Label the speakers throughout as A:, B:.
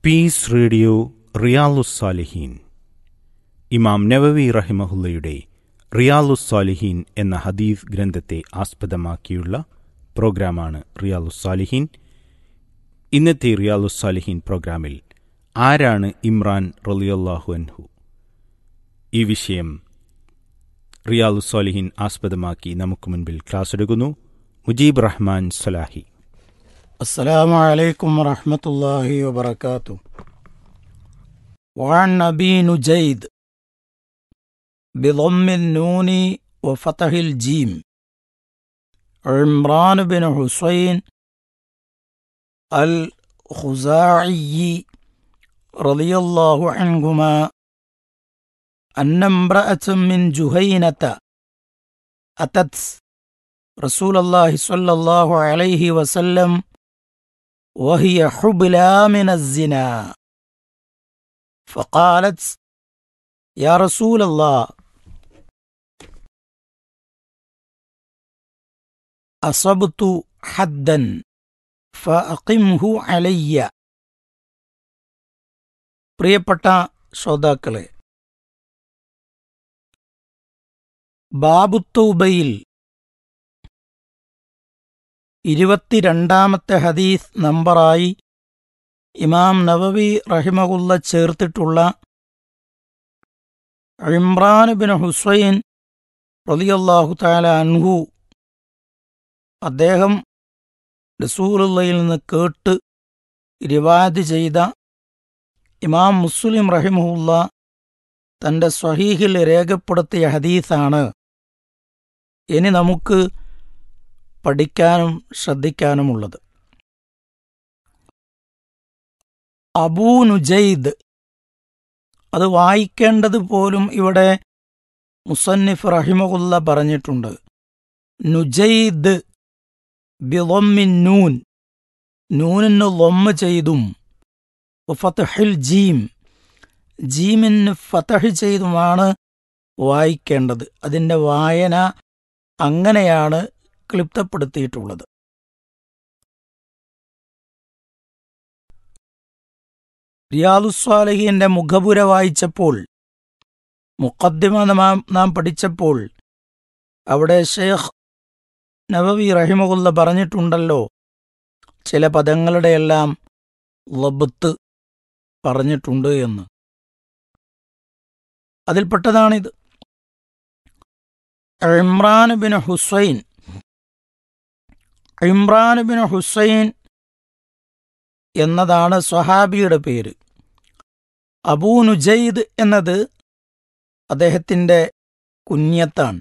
A: piece radio റിയാലുസ്സാലിഹീൻ ഇമാം നവവി റഹിമഹുല്ലയുടെ റിയാലുസ്സാലിഹീൻ എന്ന ഹദീസ് ഗ്രന്ഥത്തെ ആസ്പദമാക്കിയുള്ള പ്രോഗ്രാമാണ് റിയാലുസ്സാലിഹീൻ ഇന്നത്തെ റിയാലുസ്സാലിഹീൻ പ്രോഗ്രാമിൽ ആരാണ് ഇമ്രാൻ റലിയല്ലാഹു അൻഹു ഈ വിഷയം റിയാലുസ്സാലിഹീൻ ആസ്പദമാക്കി നമുക്ക് മുൻപിൽ ക്ലാസ് എടുക്കുന്നു മുജീബ് റഹ്മാൻ സലാഹി
B: السلام عليكم ورحمة الله وبركاته وعن أبي نجيد بضم النون وفتح الجيم عمران بن حسين الخزاعي رضي الله عنهما أن امرأة من جهينة أتت رسول الله صلى الله عليه وسلم وهي حبلى من الزنا فقالت يا رسول الله أصبت حدا فأقمه علي പ്രിയപ്പെട്ട ശ്രോതാക്കളെ ബാബുത്തൗബയിൽ ഇരുപത്തിരണ്ടാമത്തെ ഹദീസ് നമ്പറായി ഇമാം നവവി റഹിമകുല്ല ചേർത്തിട്ടുള്ള ഇമ്രാൻ ബിൻ ഹുസൈൻ റലിയല്ലാഹു താല അൻഹു അദ്ദേഹം റസൂലുള്ളയിൽ നിന്ന് കേട്ട് റിവാദ് ചെയ്ത ഇമാം മുസ്ലിം റഹിമുല്ല തന്റെ സ്വഹീഹിൽ രേഖപ്പെടുത്തിയ ഹദീസാണ് ഇനി നമുക്ക് പഠിക്കാനും ശ്രദ്ധിക്കാനുമുള്ളത് അബൂ നുജൈദ് അത് വായിക്കേണ്ടത് പോലും ഇവിടെ മുസന്നിഫ് റഹിമകുല്ല പറഞ്ഞിട്ടുണ്ട് നുജൈദ് ബിളൊമ്മിൻ നൂൻ നൂനിന് ലൊമ്മ ചെയ്തും ഫതഹിൽ ജീം ജീമിന് ഫതഹ് ചെയ്തുമാണ് വായിക്കേണ്ടത് അതിൻ്റെ വായന അങ്ങനെയാണ് ക്ലിപ്തപ്പെടുത്തിയിട്ടുള്ളത് റിയാദുസ്വാലഹിന്റെ മുഖപുര വായിച്ചപ്പോൾ മുഖദ്ദിമ നാം നാം പഠിച്ചപ്പോൾ അവിടെ ഷെയ്ഖ് നവവി റഹിമകുല്ല പറഞ്ഞിട്ടുണ്ടല്ലോ ചില പദങ്ങളുടെയെല്ലാം ലബത്ത് പറഞ്ഞിട്ടുണ്ട് എന്ന് അതിൽപ്പെട്ടതാണിത് Imran bin Husain Imran bin Husain എന്നതാണ് സ്വഹാബിയുടെ പേര് അബൂ നുജൈദ് എന്നത് അദ്ദേഹത്തിൻ്റെ കുഞ്ഞത്താണ്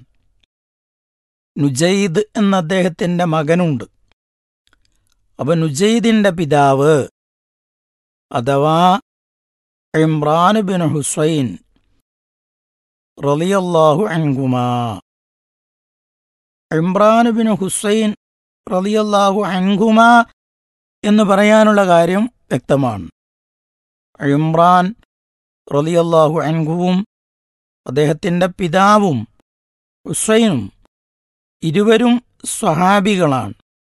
B: നുജൈദ് എന്ന അദ്ദേഹത്തിൻ്റെ മകനുണ്ട് അപ്പൊ നുജൈദിന്റെ പിതാവ് അഥവാ ഇമ്രാൻ ബിൻ ഹുസൈൻ റളിയല്ലാഹു അൻഹുമാ ഇമ്രാൻ ബിൻ ഹുസൈൻ റളിയല്ലാഹു അൻഹുമ എന്ന് പറയാനുള്ള കാര്യം വ്യക്തമാണ് ഇമ്രാൻ റളിയല്ലാഹു അൻഹുവും അദ്ദേഹത്തിൻ്റെ പിതാവും ഹുസൈനും ഇരുവരും സ്വഹാബികളാണ്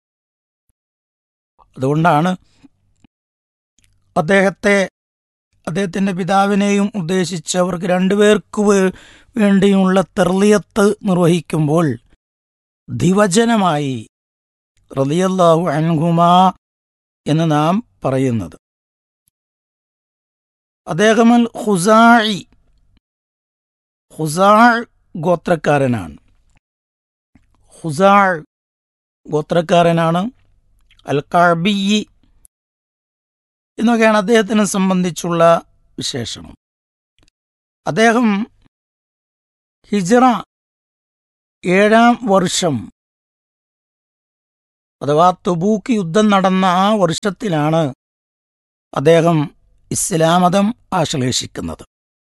B: അതുകൊണ്ടാണ് അദ്ദേഹത്തെ അദ്ദേഹത്തിൻ്റെ പിതാവിനെയും ഉദ്ദേശിച്ച് അവർക്ക് രണ്ടുപേർക്ക് വേണ്ടിയുള്ള തെർലിയത്ത് നിർവഹിക്കുമ്പോൾ ദിവചനമായി റലിയല്ലാഹു അൻഹുമാ എന്ന് നാം പറയുന്നത് അദ്ദേഹമൽ ഹുസായി ഹുസാൾ ഗോത്രക്കാരനാണ് ഹുസാൾ ഗോത്രക്കാരനാണ് അൽ കാബിയി എന്നൊക്കെയാണ് അദ്ദേഹത്തിനെ സംബന്ധിച്ചുള്ള വിശേഷണം അദ്ദേഹം ഹിജറ ഏഴാം വർഷം അഥവാ തുബൂക്ക് യുദ്ധം നടന്ന ആ വർഷത്തിലാണ് അദ്ദേഹം ഇസ്ലാമതം ആശ്ലേഷിക്കുന്നത്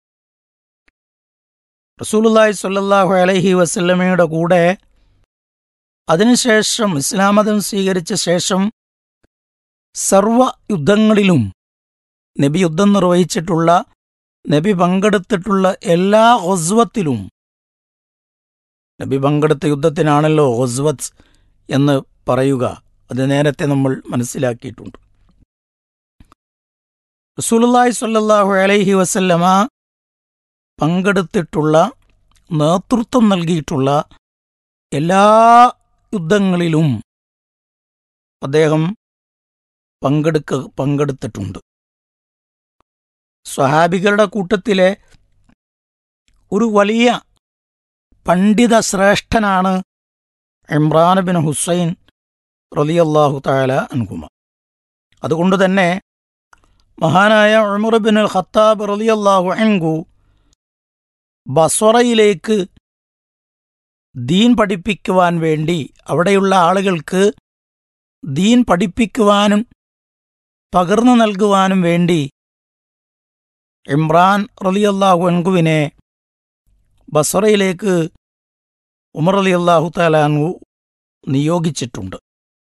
B: റസൂലുല്ലായി സ്വല്ലല്ലാഹു അലൈഹി വസല്ലമയുടെ കൂടെ അതിനുശേഷം ഇസ്ലാമതം സ്വീകരിച്ച ശേഷം സർവ യുദ്ധങ്ങളിലും നബി യുദ്ധം നിർവഹിച്ചിട്ടുള്ള നബി പങ്കെടുത്തിട്ടുള്ള എല്ലാ ഹൊസ്വത്തിലും നബി പങ്കെടുത്ത യുദ്ധത്തിനാണല്ലോ ഹൊസ്വത്ത് എന്ന് പറയുക അത് നേരത്തെ നമ്മൾ മനസ്സിലാക്കിയിട്ടുണ്ട് റസൂലുള്ളാഹി സ്വല്ലല്ലാഹു അലൈഹി വസല്ലമ പങ്കെടുത്തിട്ടുള്ള നേതൃത്വം നൽകിയിട്ടുള്ള എല്ലാ യുദ്ധങ്ങളിലും അദ്ദേഹം പങ്കെടുക്ക പങ്കെടുത്തിട്ടുണ്ട് സ്വഹാബികളുടെ കൂട്ടത്തിലെ ഒരു വലിയ പണ്ഡിത ശ്രേഷ്ഠനാണ് ഇമ്രാൻ ബിൻ ഹുസൈൻ റലിയല്ലാഹു താല അൻകുമ അതുകൊണ്ട് തന്നെ മഹാനായ ഉമർ ബിൻ അൽ ഖത്താബ് റലിയല്ലാഹു അൻകു ബസ്വറയിലേക്ക് ദീൻ പഠിപ്പിക്കുവാൻ വേണ്ടി അവിടെയുള്ള ആളുകൾക്ക് ദീൻ പഠിപ്പിക്കുവാനും പകർന്നു നൽകുവാനും വേണ്ടി ഇമ്രാൻ റലിയല്ലാഹു അൻകുവിനെ ബസറയിലേക്ക് ഉമർ അലി അള്ളാഹു താലാൻഹു നിയോഗിച്ചിട്ടുണ്ട്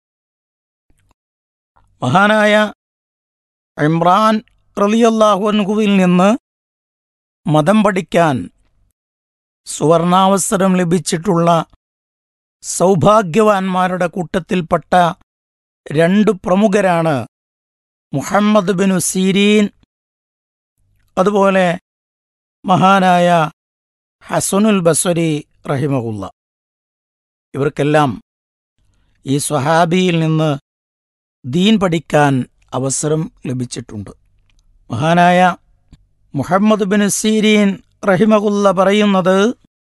B: മഹാനായ ഇമ്രാൻ റലിയല്ലാഹു അൻഹുവിൽ നിന്ന് മതം പഠിക്കാൻ സുവർണാവസരം ലഭിച്ചിട്ടുള്ള സൗഭാഗ്യവാന്മാരുടെ കൂട്ടത്തിൽപ്പെട്ട രണ്ട് പ്രമുഖരാണ് മുഹമ്മദ് ബിനു സീരീൻ അതുപോലെ മഹാനായ ഹസനുൽ ബസ്വരി റഹിമഹുല്ല ഇവർക്കെല്ലാം ഈ സ്വഹാബിയിൽ നിന്ന് ദീൻ പഠിക്കാൻ അവസരം ലഭിച്ചിട്ടുണ്ട് മഹാനായ മുഹമ്മദ് ബിൻ സീരീൻ റഹിമഹുല്ല പറയുന്നത്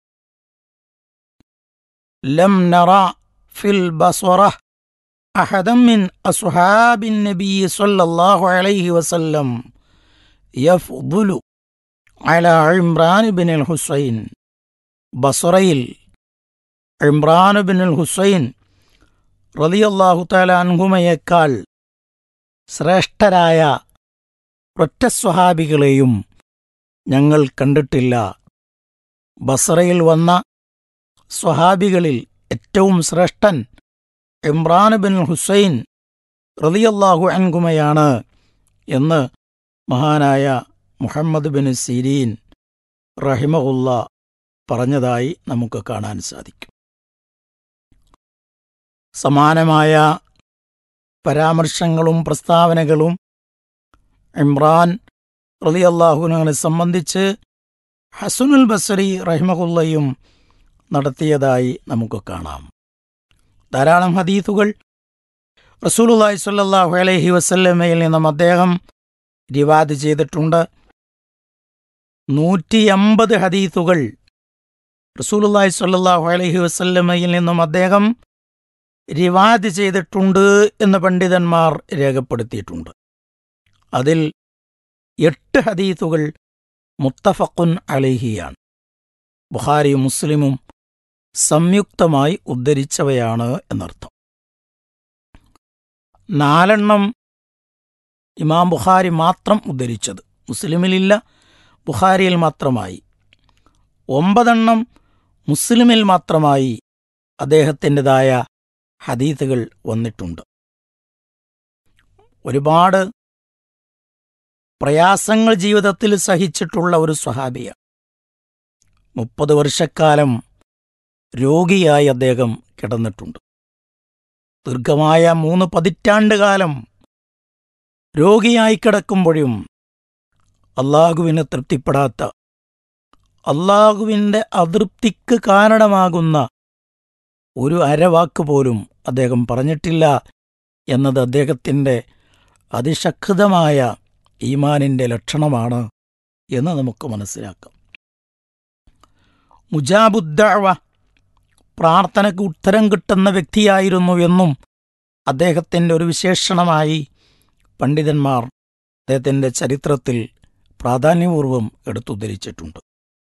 B: ലം നറ ഫിൽ ബസ്വറ അഹദം മിൻ അസ്ഹാബിൻ നബി സല്ലല്ലാഹു അലൈഹി വസല്ലം യഫ്ദുലു അല ഇമ്രാൻ ബിൻ അൽ ഹുസൈൻ ബസറയിൽ ഇമ്രാൻ ബിൻ അൽ ഹുസൈൻ റലിയല്ലാഹു താല അൻഹുമയേക്കാൾ ശ്രേഷ്ഠരായ ഒറ്റ സ്വഹാബികളെയും ഞങ്ങൾ കണ്ടിട്ടില്ല ബസറയിൽ വന്ന സ്വഹാബികളിൽ ഏറ്റവും ശ്രേഷ്ഠൻ ഇമ്രാൻ ബിൻ ഹുസൈൻ റലിയല്ലാഹു അൻകുമയാണ് എന്ന് മഹാനായ മുഹമ്മദ് ബിൻ സിരീൻ റഹിമഹുല്ല പറഞ്ഞതായി നമുക്ക് കാണാൻ സാധിക്കും സമാനമായ പരാമർശങ്ങളും പ്രസ്താവനകളും ഇമ്രാൻ റലിയല്ലാഹുവിനെ സംബന്ധിച്ച് ഹസുനുൽ ബസരി റഹിമഹുല്ലയും നടത്തിയതായി നമുക്ക് കാണാം ധാരാളം ഹദീസുകൾ റസൂലുല്ലാഹി സ്വല്ലല്ലാഹു അലൈഹി വസല്ലമയിൽ നിന്നും അദ്ദേഹം റിവാദ് ചെയ്തിട്ടുണ്ട് നൂറ്റി അമ്പത് ഹദീസുകൾ റസൂലുല്ലാഹി സ്വല്ലല്ലാഹു അലൈഹി വസല്ലമയിൽ നിന്നും അദ്ദേഹം റിവാദ് ചെയ്തിട്ടുണ്ട് എന്ന് പണ്ഡിതന്മാർ രേഖപ്പെടുത്തിയിട്ടുണ്ട് അതിൽ എട്ട് ഹദീസുകൾ മുത്തഫഖുൻ അലൈഹിയാണ് ബുഖാരിയും മുസ്ലിമും സംയുക്തമായി ഉദ്ധരിച്ചവയാണ് എന്നർത്ഥം നാലെണ്ണം ഇമാം ബുഖാരി മാത്രം ഉദ്ധരിച്ചത് മുസ്ലിമിലില്ല ബുഖാരിയിൽ മാത്രമായി ഒമ്പതെണ്ണം മുസ്ലിമിൽ മാത്രമായി അദ്ദേഹത്തിൻ്റെതായ ഹദീത്തുകൾ വന്നിട്ടുണ്ട് ഒരുപാട് പ്രയാസങ്ങൾ ജീവിതത്തിൽ സഹിച്ചിട്ടുള്ള ഒരു സ്വഹാബിയ മുപ്പത് വർഷക്കാലം രോഗിയായി അദ്ദേഹം കിടന്നിട്ടുണ്ട് ദീർഘമായ മൂന്ന് പതിറ്റാണ്ട് കാലം രോഗിയായി കിടക്കുമ്പോഴും അള്ളാഹുവിന് തൃപ്തിപ്പെടാത്ത അള്ളാഹുവിൻ്റെ അതൃപ്തിക്ക് കാരണമാകുന്ന ഒരു അരവാക്ക് പോലും അദ്ദേഹം പറഞ്ഞിട്ടില്ല എന്നത് അദ്ദേഹത്തിൻ്റെ അതിശക്തമായ ഈമാനിൻ്റെ ലക്ഷണമാണ് എന്ന് നമുക്ക് മനസ്സിലാക്കാം മുജാബുദ്ദവ പ്രാർത്ഥനയ്ക്ക് ഉത്തരം കിട്ടുന്ന വ്യക്തിയായിരുന്നു എന്നും അദ്ദേഹത്തിൻ്റെ ഒരു വിശേഷണമായി പണ്ഡിതന്മാർ അദ്ദേഹത്തിൻ്റെ ചരിത്രത്തിൽ പ്രാധാന്യപൂർവം എടുത്തുദ്ധരിച്ചിട്ടുണ്ട്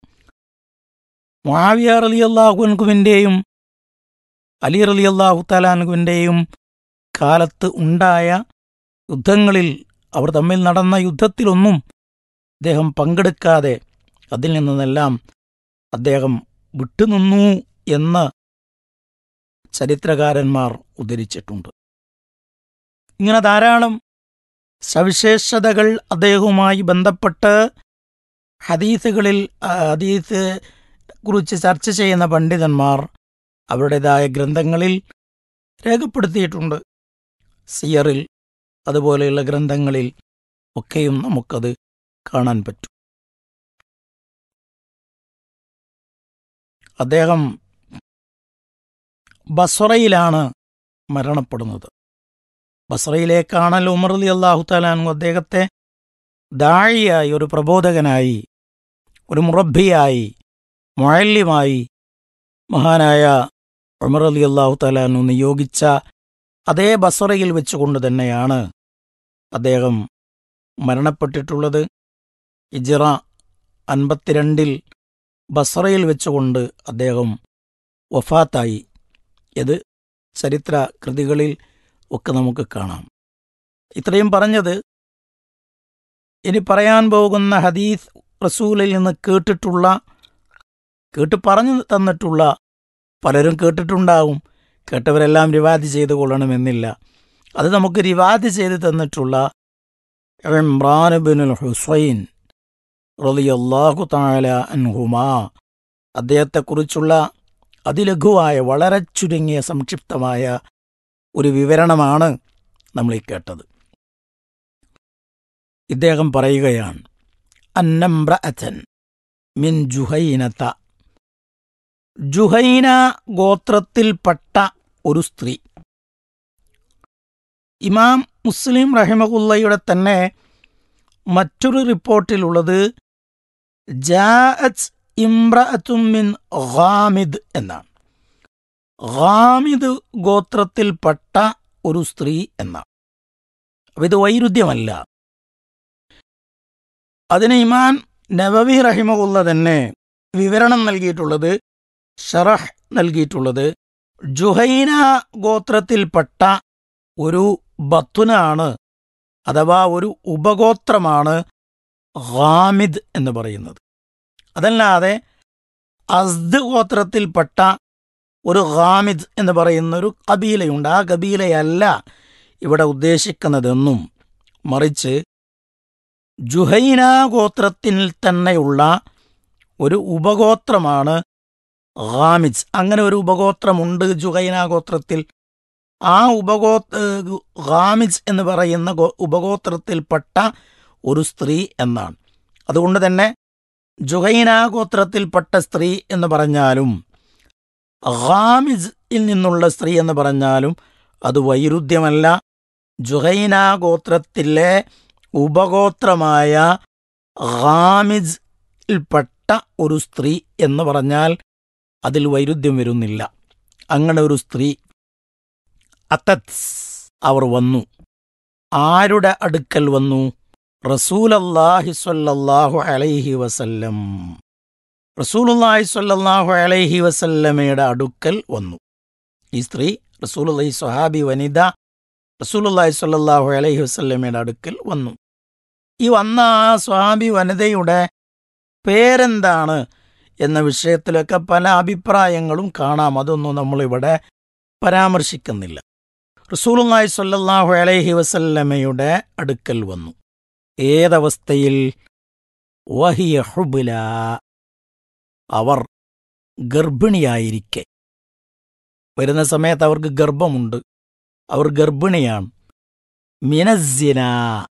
B: മുആവിയ റലി അള്ളാഹുൻകുവിൻ്റെയും അലി റലി അള്ളാഹു താലാൻകുവിൻ്റെയും കാലത്ത് ഉണ്ടായ യുദ്ധങ്ങളിൽ അവർ തമ്മിൽ നടന്ന യുദ്ധത്തിലൊന്നും അദ്ദേഹം പങ്കെടുക്കാതെ അതിൽ നിന്നെല്ലാം അദ്ദേഹം വിട്ടുനിന്നു എന്ന് ചരിത്രകാരന്മാർ ഉദ്ധരിച്ചിട്ടുണ്ട് ഇങ്ങനെ ധാരാളം സവിശേഷതകൾ അദ്ദേഹവുമായി ബന്ധപ്പെട്ട് ഹദീസുകളിൽ ആ, ഹദീസ് കുറിച്ച് ചർച്ച ചെയ്യുന്ന പണ്ഡിതന്മാർ അവരുടേതായ ഗ്രന്ഥങ്ങളിൽ രേഖപ്പെടുത്തിയിട്ടുണ്ട് സിയറിൽ അതുപോലെയുള്ള ഗ്രന്ഥങ്ങളിൽ ഒക്കെയും നമുക്കത് കാണാൻ പറ്റും അദ്ദേഹം ബസ്രയിലാണ് മരണപ്പെടുന്നത് ബസ്രയിലേക്കാണല്ലോ ഉമർ അലി അള്ളാഹു താലാനു അദ്ദേഹത്തെ ദാഴിയായി ഒരു പ്രബോധകനായി ഒരു മുറബിയായി മുഴല്യമായി മഹാനായ ഉമർ അലി അള്ളാഹു താലാനു നിയോഗിച്ച അതേ ബസറയിൽ വെച്ചുകൊണ്ട് തന്നെയാണ് അദ്ദേഹം മരണപ്പെട്ടിട്ടുള്ളത് ഇജിറ അൻപത്തിരണ്ടിൽ ബസറയിൽ വെച്ചുകൊണ്ട് അദ്ദേഹം വഫാത്തായി ഇത് ചരിത്ര കൃതികളിൽ ഒക്കെ നമുക്ക് കാണാം ഇത്രയും പറഞ്ഞത് ഇനി പറയാൻ പോകുന്ന ഹദീസ് റസൂലിൽ നിന്ന് കേട്ടിട്ടുള്ള കേട്ട് പറഞ്ഞു തന്നിട്ടുള്ള പലരും കേട്ടിട്ടുണ്ടാവും കേട്ടവരെല്ലാം റിവാദ് ചെയ്തു കൊള്ളണമെന്നില്ല അത് നമുക്ക് റിവാദ് ചെയ്ത് തന്നിട്ടുള്ള ഇമ്രാൻ ബിനുൽ ഹുസൈൻ റളിയല്ലാഹു തആല അൻഹുമാ അദ്ദേഹത്തെക്കുറിച്ചുള്ള അതിലഘുവായ വളരെ ചുരുങ്ങിയ സംക്ഷിപ്തമായ ഒരു വിവരണമാണ് നമ്മൾ ഈ കേട്ടത് ഇദ്ദേഹം പറയുകയാണ് അന്നംബ്രഅഥൻ മിൻ ജുഹൈനത ജുഹൈന ഗോത്രത്തിൽപ്പെട്ട ഒരു സ്ത്രീ ഇമാം മുസ്ലിം റഹിമകുല്ലയുടെ തന്നെ മറ്റൊരു റിപ്പോർട്ടിലുള്ളത് ജാഅത്ത് ഇംറഅത്തും മിൻ ഗാമിദ് എന്നാണ് ഗാമിദ് ഗോത്രത്തിൽപ്പെട്ട ഒരു സ്ത്രീ എന്നാണ് അപ്പൊ ഇത് വൈരുദ്ധ്യമല്ല അതിന് ഇമാൻ നബവി റഹിമകുല്ല തന്നെ വിവരണം നൽകിയിട്ടുള്ളത് ഷറഹ് നൽകിയിട്ടുള്ളത് ജുഹൈന ഗോത്രത്തിൽപ്പെട്ട ഒരു ബത്തുനാണ് അഥവാ ഒരു ഉപഗോത്രമാണ് ഹാമിദ് എന്ന് പറയുന്നത് അതല്ലാതെ അസ്ദ് ഗോത്രത്തിൽപ്പെട്ട ഒരു ഹാമിദ് എന്ന് പറയുന്ന ഒരു കബീലയുണ്ട് ആ കബീലയല്ല ഇവിടെ ഉദ്ദേശിക്കുന്നതെന്നും മറിച്ച് ജുഹൈന ഗോത്രത്തിൽ തന്നെയുള്ള ഒരു ഉപഗോത്രമാണ് ഹാമിദ് അങ്ങനെ ഒരു ഉപഗോത്രമുണ്ട് ജുഹൈന ഗോത്രത്തിൽ ആ ഉപഗോ ഹാമിജ് എന്ന് പറയുന്ന ഗോ- ഉപഗോത്രത്തിൽപ്പെട്ട ഒരു സ്ത്രീ എന്നാണ് അതുകൊണ്ട് തന്നെ ജുഹൈന ഗോത്രത്തിൽപ്പെട്ട സ്ത്രീ എന്ന് പറഞ്ഞാലും ഹാമിജിൽ നിന്നുള്ള സ്ത്രീ എന്ന് പറഞ്ഞാലും അത് വൈരുദ്ധ്യമല്ല ജുഹൈന ഗോത്രത്തിലെ ഉപഗോത്രമായ ഹാമിജിൽപ്പെട്ട ഒരു സ്ത്രീ എന്ന് പറഞ്ഞാൽ അതിൽ വൈരുദ്ധ്യം വരുന്നില്ല അങ്ങനെ ഒരു സ്ത്രീ അത്തത് അവർ വന്നു ആരുടെ അടുക്കൽ വന്നു റസൂലല്ലാഹി സ്വല്ലല്ലാഹു അലൈഹി വസല്ലം റസൂലുള്ളാഹി സ്വല്ലല്ലാഹു അലൈഹി വസല്ലമയുടെ അടുക്കൽ വന്നു ഈ സ്ത്രീ റസൂലുള്ളാഹി സ്വഹാബി വനിത റസൂലുള്ളാഹി സ്വല്ലല്ലാഹു അലൈഹി വസല്ലമയുടെ അടുക്കൽ വന്നു ഈ വന്ന ആ സ്വഹാബി വനിതയുടെ പേരെന്താണ് എന്ന വിഷയത്തിലൊക്കെ പല അഭിപ്രായങ്ങളും കാണാം അതൊന്നും നമ്മളിവിടെ പരാമർശിക്കുന്നില്ല റസൂലുള്ളാഹി സ്വല്ലല്ലാഹു അലൈഹി വസല്ലമയുടെ അടുക്കൽ വന്നു ഏതവസ്ഥയിൽ വഹിയ ഹുബുല അവർ ഗർഭിണിയായിരിക്കെ വരുന്ന സമയത്ത് അവർക്ക് ഗർഭമുണ്ട് അവർ ഗർഭിണിയാണ് മിനസ്സിന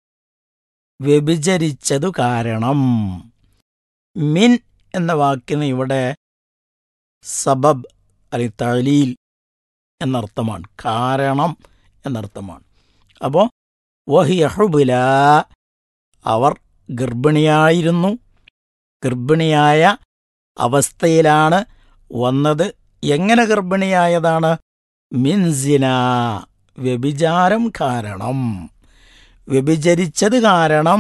B: വ്യഭിചരിച്ചതു കാരണം മിൻ എന്ന വാക്കിന് ഇവിടെ സബബ് അല്ലെങ്കിൽ തഴലീൽ എന്നർത്ഥമാണ് കാരണം എന്നർത്ഥമാണ് അപ്പോൾ വഹിയഹുബുല അവർ ഗർഭിണിയായിരുന്നു ഗർഭിണിയായ അവസ്ഥയിലാണ് വന്നത് എങ്ങനെ ഗർഭിണിയായതാണ് മിൻസിന വ്യഭിചാരം കാരണം വ്യഭിചരിച്ചത് കാരണം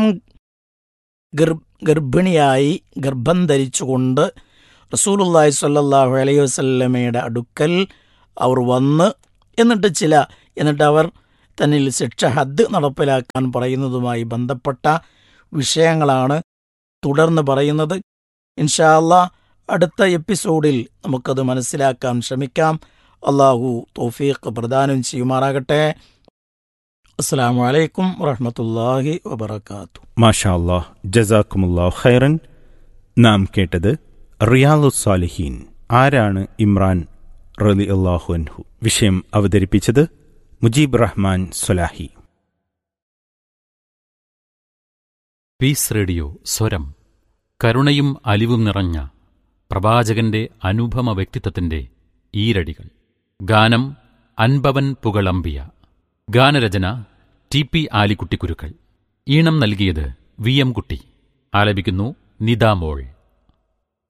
B: ഗർഭ ഗർഭിണിയായി ഗർഭം ധരിച്ചുകൊണ്ട് റസൂലുള്ളാഹി സ്വല്ലല്ലാഹു അലൈഹി വസല്ലമയുടെ അടുക്കൽ അവർ വന്ന് എന്നിട്ട് ചില എന്നിട്ട് അവർ തന്നിൽ ശിക്ഷ ഹദ് നടപ്പിലാക്കാൻ പറയുന്നതുമായി ബന്ധപ്പെട്ട വിഷയങ്ങളാണ് തുടർന്ന് പറയുന്നത് ഇൻഷാല്ല അടുത്ത എപ്പിസോഡിൽ നമുക്കത് മനസ്സിലാക്കാൻ ശ്രമിക്കാം അള്ളാഹു തൗഫീഖ് പ്രദാനം ചെയ്യുമാറാകട്ടെ അസ്സാം വലൈക്കും വറഹമത്തല്ലാഹി വബർക്കാത്തു
A: മാഷാ അല്ലാഹ് ജസാക്കുമുല്ലാഹ് ഖൈറൻ നാം കേട്ടത് റിയാലു സാലിഹീൻ ആരാണ് ഇമ്രാൻ റലി അള്ളാഹു അൻഹു വിഷയം അവതരിപ്പിച്ചത് മുജീബ് റഹ്മാൻ സൊലാഹി
C: പീസ് റേഡിയോ സ്വരം കരുണയും അലിവും നിറഞ്ഞ പ്രവാചകന്റെ അനുപമ വ്യക്തിത്വത്തിന്റെ ഈരടികൾ ഗാനം അൻപവൻ പുകളമ്പിയ ഗാനരചന ടി പി ആലിക്കുട്ടിക്കുരുക്കൾ ഈണം നൽകിയത് വി എം കുട്ടി ആലപിക്കുന്നു നിദാമോൾ